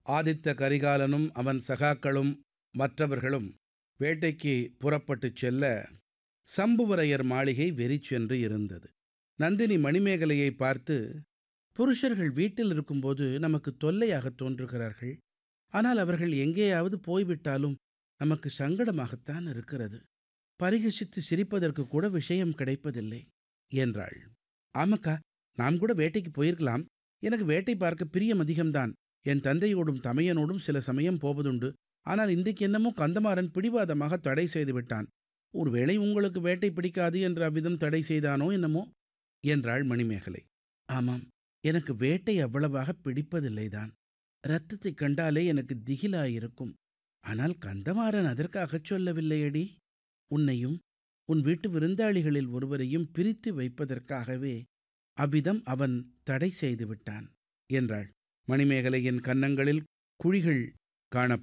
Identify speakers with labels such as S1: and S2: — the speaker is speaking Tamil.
S1: ஆதித்த கரிகாலனும் அவன் சகாக்களும் மற்றவர்களும் வேட்டைக்கு புறப்பட்டுச் செல்ல சம்புவரையர் மாளிகை வெறிச்சென்று இருந்தது நந்தினி மணிமேகலையை பார்த்து புருஷர்கள் வீட்டில் இருக்கும்போது நமக்கு தொல்லையாகத் தோன்றுகிறார்கள் ஆனால் அவர்கள் எங்கேயாவது போய்விட்டாலும் நமக்கு சங்கடமாகத்தான் இருக்கிறது பரிகசித்து சிரிப்பதற்கு கூட விஷயம் கிடைப்பதில்லை என்றாள் ஆமக்கா நாம் கூட வேட்டைக்கு போயிருக்கலாம் எனக்கு வேட்டை பார்க்க பிரியம் அதிகம்தான் என் தந்தையோடும் தமையனோடும் சில சமயம் போவதுண்டு ஆனால் இன்றைக்கு என்னமோ கந்தமாறன் பிடிவாதமாக தடை செய்து விட்டான் ஒருவேளை உங்களுக்கு வேட்டை பிடிக்காது என்று அவ்விதம் தடை செய்தானோ என்னமோ என்றாள் மணிமேகலை ஆமாம் எனக்கு வேட்டை அவ்வளவாக பிடிப்பதில்லைதான் இரத்தத்தைக் கண்டாலே எனக்கு திகிலாயிருக்கும் ஆனால் கந்தமாறன் அதற்காகச் சொல்லவில்லையடி உன்னையும் உன் வீட்டு விருந்தாளிகளில் ஒருவரையும் பிரித்து வைப்பதற்காகவே அவ்விதம் அவன் தடை செய்து விட்டான் என்றாள் மணிமேகலையின் கன்னங்களில் குழிகள் காணப்பட்டன